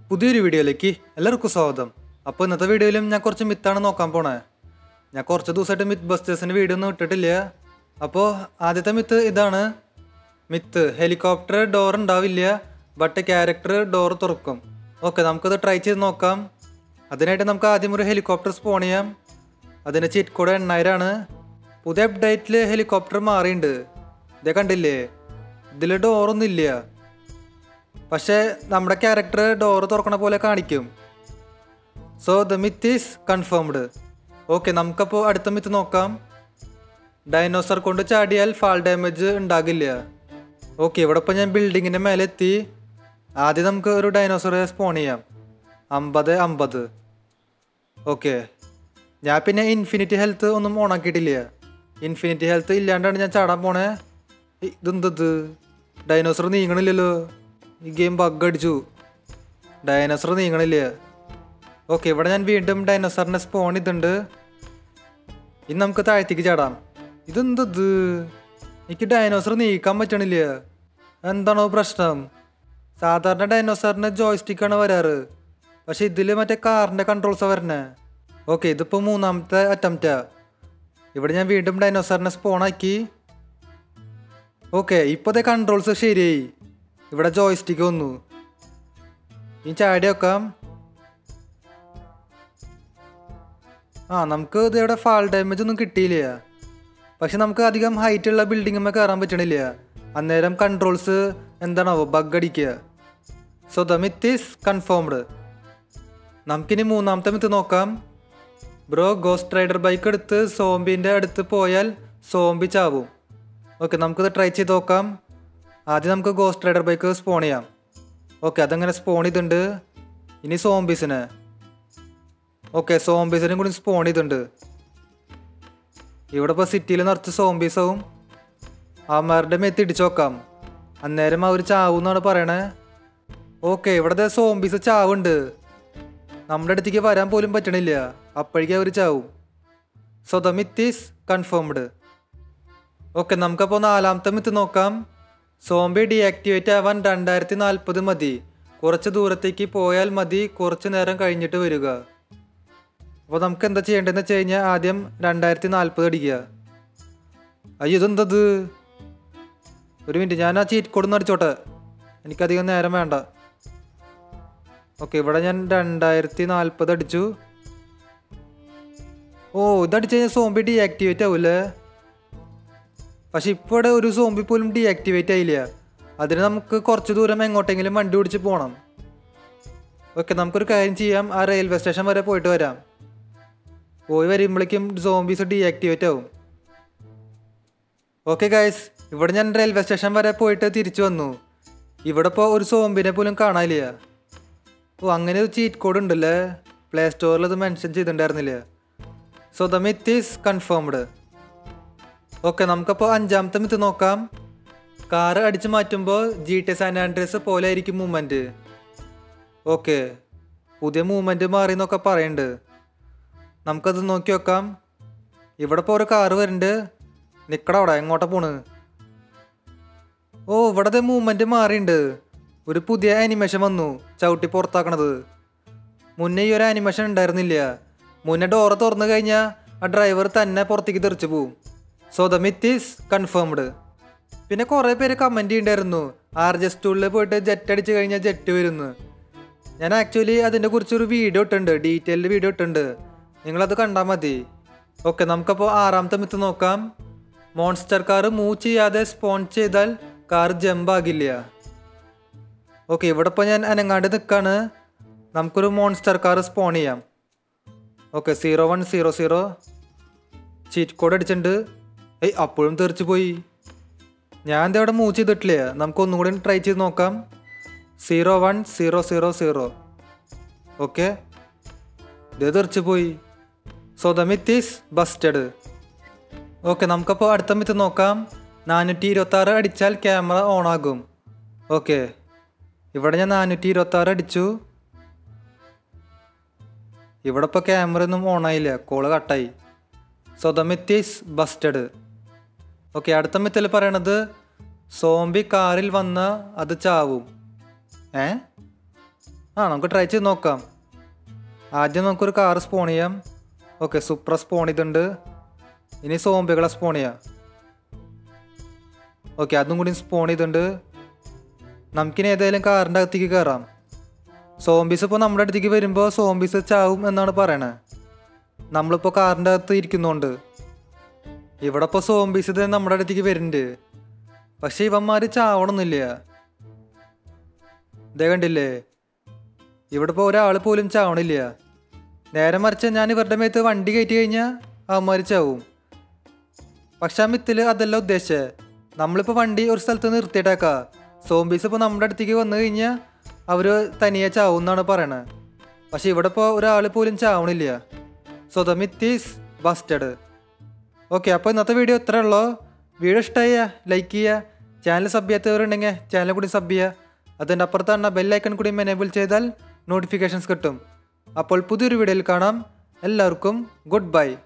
പുതിയൊരു വീഡിയോയിലേക്ക് എല്ലാവർക്കും സ്വാഗതം അപ്പോൾ ഇന്നത്തെ വീഡിയോയിലും ഞാൻ കുറച്ച് മിത്താണ് നോക്കാൻ പോണേ ഞാൻ കുറച്ച് ദിവസമായിട്ട് മിത്ത് ബസ്റ്റേഴ്സിൻ്റെ വീഡിയോ ഒന്നും ഇട്ടിട്ടില്ല അപ്പോൾ ആദ്യത്തെ മിത്ത് ഇതാണ് മിത്ത് ഹെലികോപ്റ്റർ ഡോർ ഉണ്ടാവില്ല ബട്ട് ക്യാരക്ടർ ഡോർ തുറക്കും ഓക്കെ നമുക്കത് ട്രൈ ചെയ്ത് നോക്കാം അതിനായിട്ട് നമുക്ക് ആദ്യം ഒരു ഹെലികോപ്റ്റർ സ്പോൺ ചെയ്യാം അതിൻ്റെ ചീറ്റ് കോഡ് എണ്ണായിരമാണ് പുതിയ അപ്ഡേറ്റിൽ ഹെലികോപ്റ്റർ മാറിയിട്ടുണ്ട് ഇതേ കണ്ടില്ലേ ഇതിൽ ഡോറൊന്നും ഇല്ല പക്ഷേ നമ്മുടെ ക്യാരക്ടർ ഡോറ് തുറക്കണ പോലെ കാണിക്കും so the myth is confirmed okay നമുക്കപ്പോൾ അടുത്ത മിത്ത് നോക്കാം ഡൈനോസർ കൊണ്ട് ചാടിയാൽ ഫാൾ ഡാമേജ് ഉണ്ടാകില്ല ഓക്കെ ഇവിടെ ഇപ്പോൾ ഞാൻ ബിൽഡിങ്ങിൻ്റെ മേലെ എത്തി ആദ്യം നമുക്ക് ഒരു ഡൈനോസറെ സ്പോൺ ചെയ്യാം അമ്പത് അമ്പത് ഓക്കെ ഞാൻ പിന്നെ ഇൻഫിനിറ്റി ഹെൽത്ത് ഒന്നും ഓണാക്കിയിട്ടില്ല ഇൻഫിനിറ്റി ഹെൽത്ത് ഇല്ലാണ്ടാണ് ഞാൻ ചാടാൻ പോണേ ഇ- ഇതെന്തത് ഡൈനോസർ നീങ്ങണില്ലല്ലോ ഈ ഗെയിം ബഗ് അടിച്ചു ഡൈനോസർ നീങ്ങണില്ല ഓക്കെ ഇവിടെ ഞാൻ വീണ്ടും ഡൈനോസറിനെ സ്പോൺ ചെയ്തിട്ടുണ്ട് ഇനി നമുക്ക് താഴത്തേക്ക് ചാടാം ഇതെന്തത് എനിക്ക് ഡൈനോസർ നീക്കാൻ പറ്റണില്ല എന്താണോ പ്രശ്നം സാധാരണ ഡൈനോസറിന് ജോയ്സ്റ്റിക്കാണ് വരാറ് പക്ഷെ ഇതിൽ മറ്റേ കാറിൻ്റെ കൺട്രോൾസാണ് വരണേ ഓക്കെ ഇതിപ്പോൾ മൂന്നാമത്തെ അറ്റംപ്റ്റാ ഇവിടെ ഞാൻ വീണ്ടും ഡൈനോസറിനെ സ്പോണാക്കി ഓക്കെ ഇപ്പോഴത്തെ കൺട്രോൾസ് ശരിയായി ഇവിടെ ജോയ്സ്റ്റിക്ക് വന്നു ഇനി ചാടി വെക്കാം ആ നമുക്ക് ഇത് ഇവിടെ ഫാൾ ഡാമേജ് ഒന്നും കിട്ടിയില്ല പക്ഷെ നമുക്ക് അധികം ഹൈറ്റ് ഉള്ള ബിൽഡിങ്ങുമ്മ കയറാൻ പറ്റണില്ല അന്നേരം കൺട്രോൾസ് എന്താണാവോ ബഗ് അടിക്കുക so the myth is confirmed നമുക്കിനി മൂന്നാമത്തെ മിത്ത് നോക്കാം ബ്രോ ഗോസ്റ്റ് റൈഡർ ബൈക്ക് എടുത്ത് സോംബിൻ്റെ അടുത്ത് പോയാൽ സോംബി ചാവും ഓക്കെ നമുക്കിത് ട്രൈ ചെയ്ത് നോക്കാം ആദ്യം നമുക്ക് ഗോസ്റ്റ് റൈഡർ ബൈക്ക് സ്പോൺ ചെയ്യാം ഓക്കെ അതങ്ങനെ സ്പോൺ ചെയ്തിട്ടുണ്ട് ഇനി സോംബീസിന് ഓക്കെ സോംബീസിനും കൂടി സ്പോൺ ചെയ്തിട്ടുണ്ട് ഇവിടെ ഇപ്പോൾ സിറ്റിയിൽ നിറച്ച് സോംബീസാവും അവന്മാരുടെ മെത്തി ഇടിച്ചു നോക്കാം അന്നേരം അവർ ചാവും എന്നാണ് പറയണേ ഓക്കെ ഇവിടുത്തെ സോംബീസ് ചാവുണ്ട് നമ്മുടെ അടുത്തേക്ക് വരാൻ പോലും പറ്റണില്ല അപ്പോഴേക്കും അവർ ചാവും so the myth is confirmed okay നമുക്കപ്പോൾ നാലാമത്തെ മിത്ത് നോക്കാം സോംബി ഡീആക്ടിവേറ്റ് ആവാൻ രണ്ടായിരത്തി നാൽപ്പത് മതി കുറച്ച് ദൂരത്തേക്ക് പോയാൽ മതി കുറച്ച് നേരം കഴിഞ്ഞിട്ട് വരിക അപ്പോൾ നമുക്ക് എന്താ ചെയ്യേണ്ടതെന്ന് വെച്ച് കഴിഞ്ഞാൽ ആദ്യം രണ്ടായിരത്തി നാൽപ്പത് അടിക്കുക അയ്യോ ഇതെന്തത് ഒരു മിനിറ്റ് ഞാൻ ആ ചീറ്റ് കോഡ് ഒന്ന് അടിച്ചോട്ടെ എനിക്കധികം നേരം വേണ്ട ഓക്കെ ഇവിടെ ഞാൻ രണ്ടായിരത്തി നാൽപ്പത് അടിച്ചു ഓ ഇതടിച്ച് കഴിഞ്ഞാൽ സോംബി ഡീആക്ടിവേറ്റ് ആവൂലേ പക്ഷെ ഇപ്പോൾ ഇവിടെ ഒരു സോംബി പോലും ഡീആക്ടിവേറ്റ് ആയില്ല അതിന് നമുക്ക് കുറച്ച് ദൂരം എങ്ങോട്ടെങ്കിലും വണ്ടി ഓടിച്ച് പോകണം ഓക്കെ നമുക്കൊരു കാര്യം ചെയ്യാം ആ റെയിൽവേ സ്റ്റേഷൻ വരെ പോയിട്ട് വരാം പോയി വരുമ്പോഴേക്കും സോംബീസ് ഡീആക്ടിവേറ്റ് ആവും ഓക്കെ ഗൈസ് ഇവിടെ ഞാൻ റെയിൽവേ സ്റ്റേഷൻ വരെ പോയിട്ട് തിരിച്ചു വന്നു ഇവിടെ ഇപ്പോൾ ഒരു സോംബിനെ പോലും കാണാനില്ല ഓ അങ്ങനെ ഒരു ചീറ്റ് കോഡ് ഉണ്ടല്ലേ പ്ലേ സ്റ്റോറിൽ ഇത് മെൻഷൻ ചെയ്തിട്ടുണ്ടായിരുന്നില്ല so the myth is confirmed okay നമുക്കപ്പോൾ അഞ്ചാമത്തെ മിത്ത് നോക്കാം കാറ് അടിച്ചു മാറ്റുമ്പോൾ ജി ടി സാൻ ആൻഡ്രസ് പോലെ ആയിരിക്കും മൂവ്മെൻറ്റ് ഓക്കെ പുതിയ മൂവ്മെൻറ്റ് മാറി എന്നൊക്കെ പറയുന്നുണ്ട് നമുക്കത് നോക്കി വെക്കാം ഇവിടെ ഇപ്പോൾ ഒരു കാറ് വരുന്നുണ്ട് നിക്കട അവിടെ എങ്ങോട്ടാ പോണ് ഓ ഇവിടത്തെ മൂവ്മെൻറ്റ് മാറിയിട്ടുണ്ട് ഒരു പുതിയ ആനിമേഷൻ വന്നു ചവിട്ടി പുറത്താക്കണത് മുന്നേ ഈ ഒരു ആനിമേഷൻ ഉണ്ടായിരുന്നില്ല മുന്നേ ഡോറ് തുറന്നു കഴിഞ്ഞാൽ ആ ഡ്രൈവർ തന്നെ പുറത്തേക്ക് തെറിച്ചു പോവും so the myth is confirmed പിന്നെ കുറേ പേര് കമൻറ്റ് ചെയ്യണ്ടായിരുന്നു ആർ ജെ ടൂളിൽ പോയിട്ട് ജെറ്റ് അടിച്ച് കഴിഞ്ഞാൽ ജെറ്റ് വരുന്നു ഞാൻ ആക്ച്വലി അതിനെ കുറിച്ചൊരു വീഡിയോ ഇട്ടുണ്ട് ഡീറ്റെയിൽഡ് വീഡിയോ ഇട്ടുണ്ട് നിങ്ങളത് കണ്ടാൽ മതി ഓക്കെ നമുക്കപ്പോൾ ആറാമത്തെ മിത്ത് നോക്കാം മോൺസ്റ്റർ കാർ മൂവ് ചെയ്യാതെ സ്പോൺ ചെയ്താൽ കാർ ജമ്പ് ആകില്ല ഓക്കെ ഇവിടെ ഇപ്പോൾ ഞാൻ അനങ്ങാണ്ട് നിൽക്കാണ് നമുക്കൊരു മോൺസ്റ്റർ കാർ സ്പോൺ ചെയ്യാം okay zero one zero zero cheat code അടിച്ചിട്ടുണ്ട് ഏയ് അപ്പോഴും തെറിച്ച് പോയി ഞാൻ എന്താ ഇവിടെ മൂവ് ചെയ്തിട്ടില്ല നമുക്ക് ഒന്നും കൂടി ട്രൈ ചെയ്ത് നോക്കാം zero one zero zero zero okay ഇത് തെറിച്ച് പോയി so the myth is busted okay നമുക്കപ്പോൾ അടുത്ത മിത്ത് നോക്കാം നാനൂറ്റി ഇരുപത്താറ് അടിച്ചാൽ ക്യാമറ ഓൺ ആകും ഓക്കെ ഇവിടെ ഞാൻ നാനൂറ്റി ഇരുപത്താറ് അടിച്ചു ഇവിടെ ഇപ്പോൾ ക്യാമറ ഒന്നും ഓൺ ആയില്ല കോള് കട്ടായി so the myth is busted okay അടുത്ത മിത്തിൽ പറയണത് സോംബി കാറിൽ വന്ന അത് ചാവും ഏ ആ നമുക്ക് ട്രൈ ചെയ്ത് നോക്കാം ആദ്യം നമുക്കൊരു കാർ സ്പോൺ ചെയ്യാം ഓക്കെ സുപ്ര സ്പോൺ ചെയ്തിട്ടുണ്ട് ഇനി സോംബികളെ സ്പോൺ ചെയ്യാം ഓക്കെ അതും കൂടി സ്പോൺ ചെയ്തിട്ടുണ്ട് നമുക്കിനി ഏതായാലും കാറിൻ്റെ അകത്തേക്ക് കയറാം സോംബീസ് ഇപ്പോൾ നമ്മുടെ അടുത്തേക്ക് വരുമ്പോൾ സോംബീസ് ചാവും എന്നാണ് പറയണത് നമ്മളിപ്പോൾ കാറിൻ്റെ അകത്ത് ഇരിക്കുന്നുണ്ട് ഇവിടെ ഇപ്പോൾ സോംബീസ് ഇത് നമ്മുടെ അടുത്തേക്ക് വരുന്നുണ്ട് പക്ഷെ ഇവന്മാർ ചാവണമെന്നില്ല ഇതേ കണ്ടില്ലേ ഇവിടെ ഇപ്പോൾ ഒരാൾ പോലും ചാവണില്ല നേരെ മറിച്ച് ഞാൻ ഇവരുടെ മേത്ത് വണ്ടി കയറ്റി കഴിഞ്ഞാൽ അവന്മാർ ചാവും പക്ഷെ ആ മിത്തിൽ അതല്ല ഉദ്ദേശിച്ചത് നമ്മളിപ്പോൾ വണ്ടി ഒരു സ്ഥലത്ത് നിർത്തിയിട്ടേക്കാം സോംബീസ് ഇപ്പോൾ നമ്മുടെ അടുത്തേക്ക് വന്നു കഴിഞ്ഞാൽ അവർ തനിയെ ചാവും എന്നാണ് പറയണത് പക്ഷെ ഇവിടെ ഇപ്പോൾ ഒരാൾ പോലും ചാവണില്ല so the myth is busted okay അപ്പോൾ ഇന്നത്തെ വീഡിയോ ഇത്രേ ഉള്ളൂ വീഡിയോ ഇഷ്ടമായ ലൈക്ക് ചെയ്യുക ചാനൽ സബ് ചെയ്യാത്തവരുണ്ടെങ്കിൽ ചാനൽ കൂടി സബ് ചെയ്യുക അതിൻ്റെ അപ്പുറത്താണ് ബെല്ലൈക്കൺ കൂടി എനേബിൾ ചെയ്താൽ നോട്ടിഫിക്കേഷൻസ് കിട്ടും അപ്പോൾ പുതിയൊരു വീഡിയോയിൽ കാണാം എല്ലാവർക്കും ഗുഡ് ബൈ